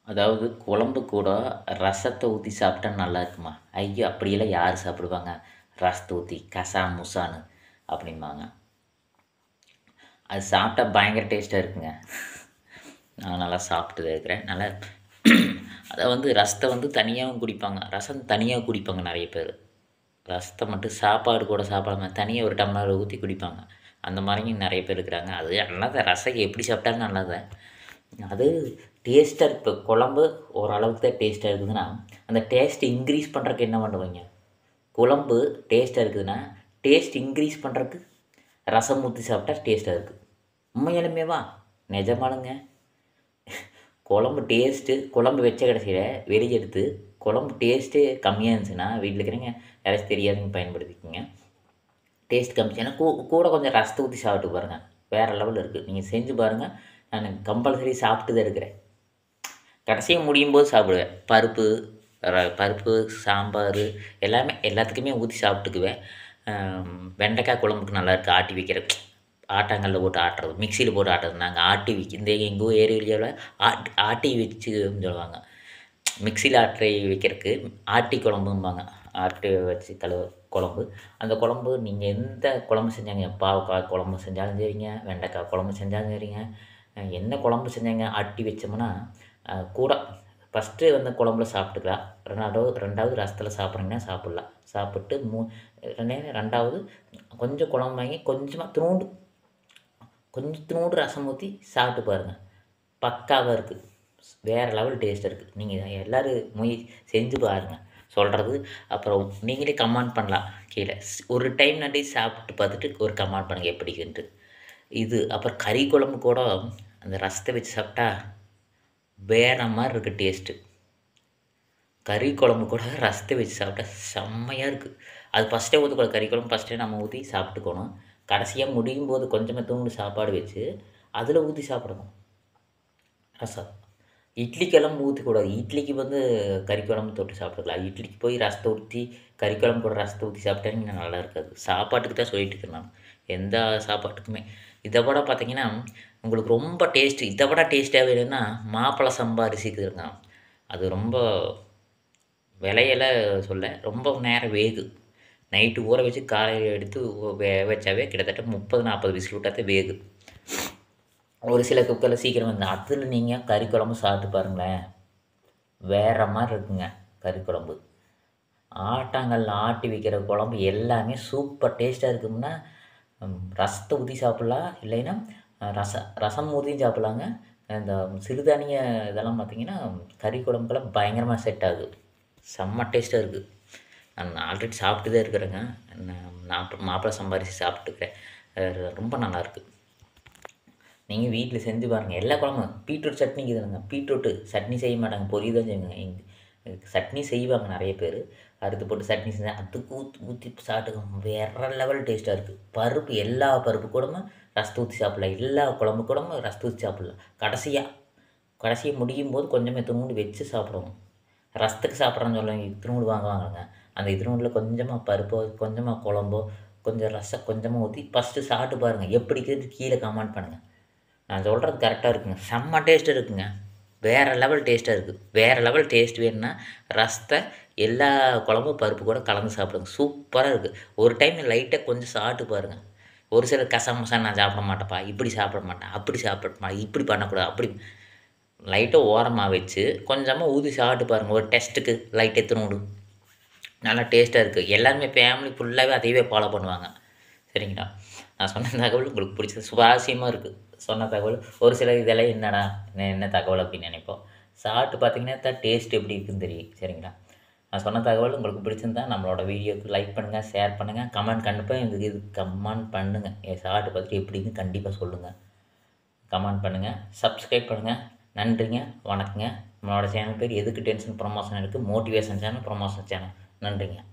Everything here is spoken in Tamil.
அதாவது குழம்பு கூட ரசத்தை ஊற்றி சாப்பிட்டா நல்லா இருக்குமா ஐயோ அப்படியெல்லாம் யார் சாப்பிடுவாங்க ரசத்தை ஊற்றி கசா முசான்னு அப்படிம்பாங்க அது சாப்பிட்டா பயங்கர டேஸ்ட்டாக இருக்குங்க நான் நல்லா சாப்பிட்டு தான் இருக்கிறேன் நல்லா அதை வந்து ரசத்தை வந்து தனியாகவும் குடிப்பாங்க ரசம் தனியாக குடிப்பாங்க நிறைய பேர் ரசத்தை மட்டும் சாப்பாடு கூட சாப்பிடாம தனியாக ஒரு டம்ளர் ஊற்றி குடிப்பாங்க அந்த மாதிரியும் நிறைய பேர் இருக்கிறாங்க அது நல்லதான் ரசம் எப்படி சாப்பிட்டாலும் நல்லதான் அது டேஸ்ட்டாக இப்போ குழம்பு ஓரளவுக்கு தான் டேஸ்ட்டாக இருக்குதுன்னா அந்த டேஸ்ட் இன்க்ரீஸ் பண்ணுறதுக்கு என்ன பண்ணுவீங்க குழம்பு டேஸ்ட்டாக இருக்குதுன்னா டேஸ்ட் இன்க்ரீஸ் பண்ணுறதுக்கு ரசம் ஊற்றி சாப்பிட்டா டேஸ்ட்டாக இருக்குது உண்மையாலுமே வா நிஜமானுங்க குழம்பு டேஸ்ட்டு குழம்பு வச்ச கடைசியில் வெளியே எடுத்து குழம்பு டேஸ்ட்டு கம்மியாக இருந்துச்சுன்னா வீட்டில் இருக்கிறவங்க யாராச்சும் தெரியாதவங்க பயன்படுத்திக்கோங்க டேஸ்ட் கம்மிச்சுன்னா கூ கூட கொஞ்சம் ரசத்தை ஊற்றி சாப்பிட்டு பாருங்கள் வேறு லெவலில் இருக்குது நீங்கள் செஞ்சு பாருங்கள் நான் கம்பல்சரி சாப்பிட்டு தான் இருக்கிறேன் கடைசியாக முடியும் போது சாப்பிடுவேன் பருப்பு ர- பருப்பு சாம்பார் எல்லாமே எல்லாத்துக்குமே ஊற்றி சாப்பிட்டுக்குவேன் ஆம், வெண்டைக்காய் குழம்புக்கு நல்லா இருக்குது ஆட்டி வைக்கிற ஆட்டாங்கல்ல போட்டு ஆட்டுறது மிக்சியில் போட்டு ஆட்டுறது நாங்கள் ஆட்டி வைக்க இந்த எங்கள் ஏரியாவில் ஆட்டி ஆட்டி வச்சு சொல்லுவாங்க மிக்சியில் ஆட்டி வைக்கிறதுக்கு ஆட்டி குழம்பும்பாங்க ஆட்டி வச்சு கழுவ குழம்பு அந்த குழம்பு நீங்கள் எந்த குழம்பு செஞ்சாங்க பாவக்காய் குழம்பு செஞ்சாலும் சரிங்க வெண்டைக்காய் குழம்பு செஞ்சாலும் சரிங்க அஹ் என்ன குழம்பு செஞ்சாங்க ஆட்டி வச்சோம்னா அஹ் கூட ஃபஸ்ட்டு வந்து குழம்புல சாப்பிட்டுக்கலாம் ரெண்டாவது ரெண்டாவது ரசத்தில் சாப்பிட்றீங்கன்னா சாப்பிட்லாம் சாப்பிட்டு மூ ரெண்டே ரெண்டாவது கொஞ்சம் குழம்பு வாங்கி கொஞ்சமாக திருண்டு கொஞ்சம் திருண்டு ரசம் ஊற்றி சாப்பிட்டு பாருங்கள் பக்காவாக இருக்குது வேறு லெவல் டேஸ்ட் இருக்குது நீங்கள் எல்லோரும் முய செஞ்சு பாருங்கள் சொல்கிறது அப்புறம் நீங்களே கமெண்ட் பண்ணலாம் கீழே ஸ்- ஒரு டைம் நடி சாப்பிட்டு பார்த்துட்டு ஒரு கமெண்ட் பண்ணுங்கள் எப்படி இருக்குன்ட்டு இது அப்புறம் கறி குழம்பு கூட அந்த ரசத்தை வச்சு சாப்பிட்டா வேற மாதிரி இருக்குது டேஸ்ட்டு கறி குழம்பு கூட ரசத்தை வச்சு சாப்பிட்டா செம்மையாக இருக்குது அது ஃபஸ்ட்டே ஊற்றக்கூடாது கறி குழம்பு ஃபஸ்ட்டே நம்ம ஊற்றி சாப்பிட்டுக்கணும் கடைசியாக முடியும் போது கொஞ்சமாக தூண்டு சாப்பாடு வச்சு அதில் ஊற்றி சாப்பிடணும் ரசம் இட்லிக்கெல்லாம் ஊற்றக்கூடாது இட்லிக்கு வந்து கறி குழம்பு தொட்டு சாப்பிட்டுக்கலாம் இட்லிக்கு போய் ரசத்தை ஊற்றி கறி குழம்பு கூட ரசத்தை ஊற்றி சாப்பிட்டா நல்லா இருக்காது சாப்பாட்டுக்கு தான் சொல்லிட்டு இருக்கேன் நான் எந்த சாப்பாட்டுக்குமே இதை விட பார்த்தீங்கன்னா உங்களுக்கு ரொம்ப டேஸ்ட்டு இதை விட டேஸ்ட்டாக வேணும்னா மாப்பிளை சம்பா அரிசிக்குதுங்க அது ரொம்ப விலையில சொல்ல ரொம்ப நேரம் வேகு நைட்டு ஊற வச்சு காலையில் எடுத்து ஊ- வேக வச்சாவே கிட்டத்தட்ட முப்பது நாற்பது விசில் விட்டாதே வேகு ஒரு சில குக்கரில் சீக்கிரம் வந்து அதில் நீங்கள் கறி குழம்பு சாப்பிட்டு பாருங்களேன் வேற மாதிரி இருக்குங்க கறி குழம்பு ஆட்டாங்கல்ல ஆட்டி வைக்கிற குழம்பு எல்லாமே சூப்பர் டேஸ்ட்டாக இருக்கும்னா ம், ரசத்தை ஊற்றி சாப்பிட்லாம் இல்லைன்னா அஹ், ரச ரசம் ஊற்றியும் சாப்பிட்லாங்க இந்த சிறுதானிய இதெல்லாம் பார்த்தீங்கன்னா கறி குழம்புக்கெல்லாம் பயங்கரமாக செட் ஆகுது செம்ம டேஸ்ட்டாக இருக்குது நான் ஆல்ரெடி சாப்பிட்டு தான் இருக்கிறேங்க நான் நான் மாப்பிள்ளை சம்பாரித்து சாப்பிட்டுக்கிறேன் அஹ், ரொம்ப நல்லாயிருக்கு நீங்கள் வீட்டில் செஞ்சு பாருங்கள் எல்லா குழம்பும் பீட்ரூட் சட்னிக்கு இதுங்க பீட்ரூட்டு சட்னி செய்ய மாட்டாங்க பொரியல் தான் செய்வாங்க எங்க சட்னி செய்வாங்க நிறைய பேர் அறுத்து போட்டு சட்னி செஞ்சு அதுக்கு ஊற்றி ஊற்றி சாப்பிட்டுக்கோங்க வேற லெவல் டேஸ்ட்டாக இருக்குது பருப்பு எல்லா பருப்பு கூடமும் ரசத்தை ஊற்றி சாப்பிட்லாம் எல்லா குழம்பு கூடமும் ரசத்தை ஊற்றி சாப்பிட்லாம் கடைசியாக கடைசியாக முடியும் போது கொஞ்சமே இத்தினூண்டு வச்சு சாப்பிடுவோம் ரசத்துக்கு சாப்பிட்றேன்னு சொல்லுவாங்க இத்தினூண்டு வாங்குவாங்க அந்த இத்தினூண்டில் கொஞ்சமாக பருப்போ கொஞ்சமாக குழம்போ கொஞ்சம் ரசம் கொஞ்சமாக ஊற்றி ஃபஸ்ட்டு சாப்பிட்டு பாருங்கள் எப்படி இருக்குது கீழே கமெண்ட் பண்ணுங்கள் நான் சொல்கிறது கரெக்டாக இருக்குங்க செம்ம டேஸ்ட் இருக்குங்க வேறு லெவல் டேஸ்ட்டாக இருக்குது வேறு லெவல் டேஸ்ட் வேணும்னா ரசத்தை எல்லா குழம்பு பருப்பு கூட கலந்து சாப்பிடுங்க சூப்பராக இருக்குது ஒரு டைம் லைட்டாக கொஞ்சம் சாப்பிட்டு பாருங்கள் ஒரு சில கசமசா நான் சாப்பிட மாட்டேன்ப்பா இப்படி சாப்பிட மாட்டேன் அப்படி சாப்பிட மாட்டேன் இப்படி பண்ணக்கூடாது அப்படி லைட்டாக ஓரமாக வச்சு கொஞ்சமாக ஊற்றி சாப்பிட்டு பாருங்கள் ஒரு டெஸ்ட்டுக்கு லைட் எத்தனோடு நல்லா டேஸ்ட்டாக இருக்குது எல்லாருமே ஃபேமிலி ஃபுல்லாகவே அதையவே ஃபாலோ பண்ணுவாங்க சரிங்களா நான் சொன்ன தகவல் உங்களுக்கு பிடிச்சது சுவாரஸ்யமாக இருக்குது சொன்ன தகவல் ஒரு சில இதெல்லாம் என்னடா என்ன என்ன தகவல் அப்படின்னு நினைப்போம் சாப்பிட்டு பார்த்தீங்கன்னா தான் டேஸ்ட் எப்படி இருக்குன்னு தெரியும் சரிங்களா நான் சொன்ன தகவல் உங்களுக்கு பிடிச்சிருந்தா நம்மளோட வீடியோக்கு லைக் பண்ணுங்கள் ஷேர் பண்ணுங்கள் கமெண்ட் கண்டிப்பாக இந்த இது கமெண்ட் பண்ணுங்கள் என் சாப்பிட்டு பார்த்துட்டு எப்படின்னு கண்டிப்பாக சொல்லுங்கள் கமெண்ட் பண்ணுங்கள் சப்ஸ்கிரைப் பண்ணுங்கள் நன்றிங்க வணக்கங்க நம்மளோட சேனல் பேர் எதுக்கு டென்ஷன் ப்ரொமோஷன் இருக்குது மோட்டிவேஷன் சேனல் ப்ரொமோஷன் சேனல் நன்றிங்க